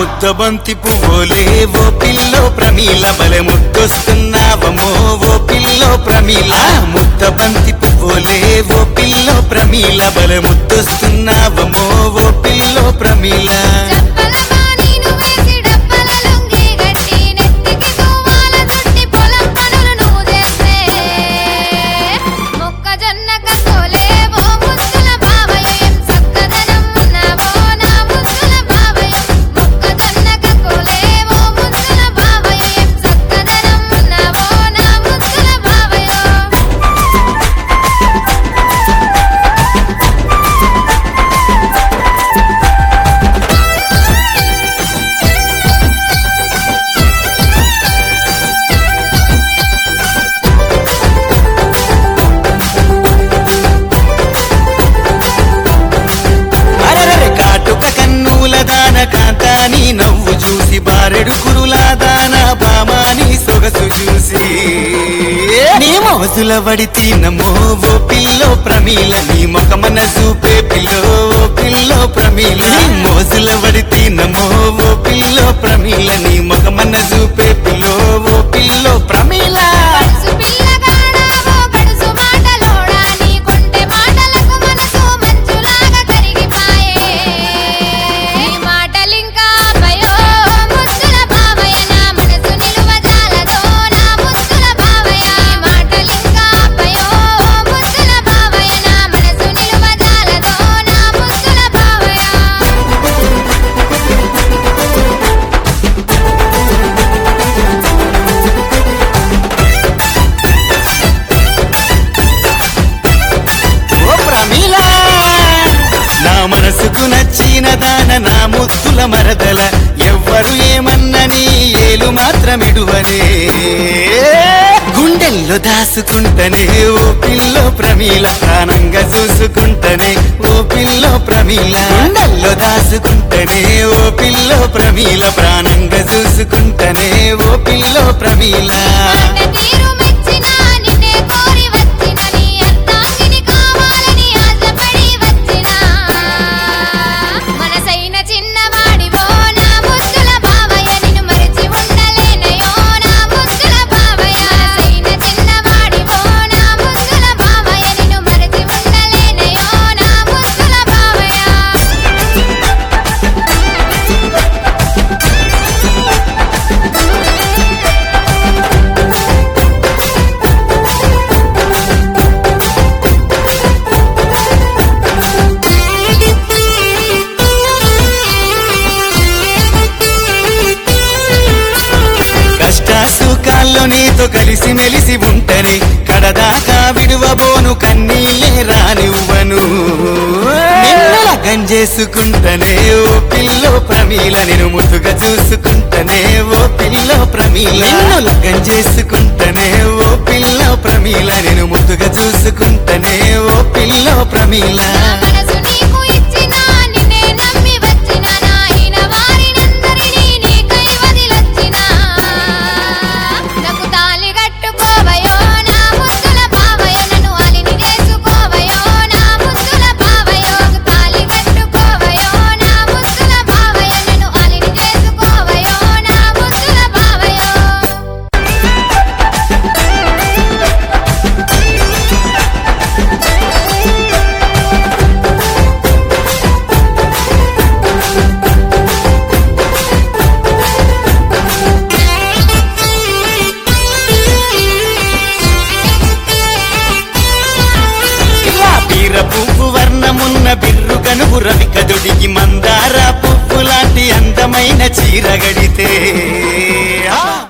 ముద్దబంతి పువ్వులే ఓ పిల్లో ప్రమీల బలె ముద్దొస్తున్నావమో ఓ పిల్లో ప్రమీల ముద్దబంతి పువ్వులే ఓ పిల్లో ప్రమీల బలె ముద్దొస్తున్నావమో ఓ పిల్లో ప్రమీల చెప్పలమా నీను వేసి డబ్బల లుంగి గట్టి నెత్తికి తువ్వాల చుట్టి పొలం పనులు నువ్వు చేస్తే మొక్కజొన్న కంకోలే ఓ ముద్దుల బావయ్య ఏం చక్కదనం ఉన్నావో నా ముద్దుల బావయ్య మొక్కజొన్న కంకోలే ఓ ముద్దుల బావయ్య ఏం చక్కదనం ఉన్నావో నా ముద్దుల బావయ్య అరరరే కాటుక కన్నుల దాన కాంతాని నవ్వు చూసి బారెడు కురుల దాన బామాని సొగసు చూసి నీ మోసుల వడి తినమో ఓ పిల్లో ప్రమీల నీ ముఖమన చూపే పిల్లో ఓ పిల్లో ప్రమీల నీ మోసుల వడి తినమో ఓ పిల్లో ప్రమీల నీ ముఖమన చూపే పిల్లో ఓ పిల్లో ప్రమీల పడుసు పిల్లగాడా ఓ పడుసు మాటలోడా నీ కొంటె మాటలకు మనసు మంచులాగా కరిగిపాయే నీ మాటలింకా భయో ముద్దుల బావయ్య నా మనసు నిలువ జాలదో నా ముద్దుల బావయ్య నీ మాటలింకా భయో ముద్దుల బావయ్య నా మనసు నిలువ జాలదో నా ముద్దుల బావయ్య ఓ ప్రమీల నా మనసుకు నచ్చిన దాన నా ముద్దుల మరదల ఎవ్వరు ఏమన్నని ఏలు మాత్రమిడువనే గుండెల్లో దాసుకుంటనే ఓ పిల్లో ప్రమీల ప్రాణంగా చూసుకుంటనే ఓ పిల్లో ప్రమీల గుండెల్లో దాసుకుంటనే ఓ పిల్లో ప్రమీల ప్రాణంగా చూసుకుంటనే ఓ పిల్లో ప్రమీల మాట తీరు మెచ్చినా నిన్నే కోరి వచ్చిన నీ అర్థాంగిని కావాలని ఆశపడి వచ్చిన మనసైన చిన్నవాడివో నా ముద్దుల బావయ్య నిన్ను మరిచి ఉండలేనయో నా ముద్దుల బావయ్య మనసైన చిన్నవాడివో నా ముద్దుల బావయ్య నిన్ను మరిచి ఉండలేనయో నా ముద్దుల బావయ్య కష్ట సుఖాల్లో నీతో కలిసి మెలిసి ఉంటని కడదాకా విడువబోను కన్నీళ్ళే రానివ్వను నిన్ను లగం చేసుకుంటనే ఓ పిల్లో ప్రమీల నేను ముద్దుగా చూసుకుంటనే ఓ పిల్లో ప్రమీల నిన్ను లగం చేసుకుంటనే ఓ పిల్లో ప్రమీల నేను ముద్దుగా చూసుకుంటనే ఓ పిల్లో ప్రమీల నా మనసు నీకు ఇచ్చినా నిన్నే నమ్మి వచ్చిన నాయన వారినందరినీ నీకై వదిలొచ్చినా నాకు తాళి కట్టుకోవయో నా ముద్దుల బావయ్య నన్ను అలిని చేసుకోవయో నా ముద్దుల బావయ్య నాకు తాళి కట్టుకోవయో నా ముద్దుల బావయ్య నన్ను అలిని చేసుకోవయో నా ముద్దుల బావయ్య ఇలా బీర పువ్వు వర్ణమున్న బిర్రు కనుగు రవికదుడికి మందార పువ్వు లాంటి అందమైన చీర గడితే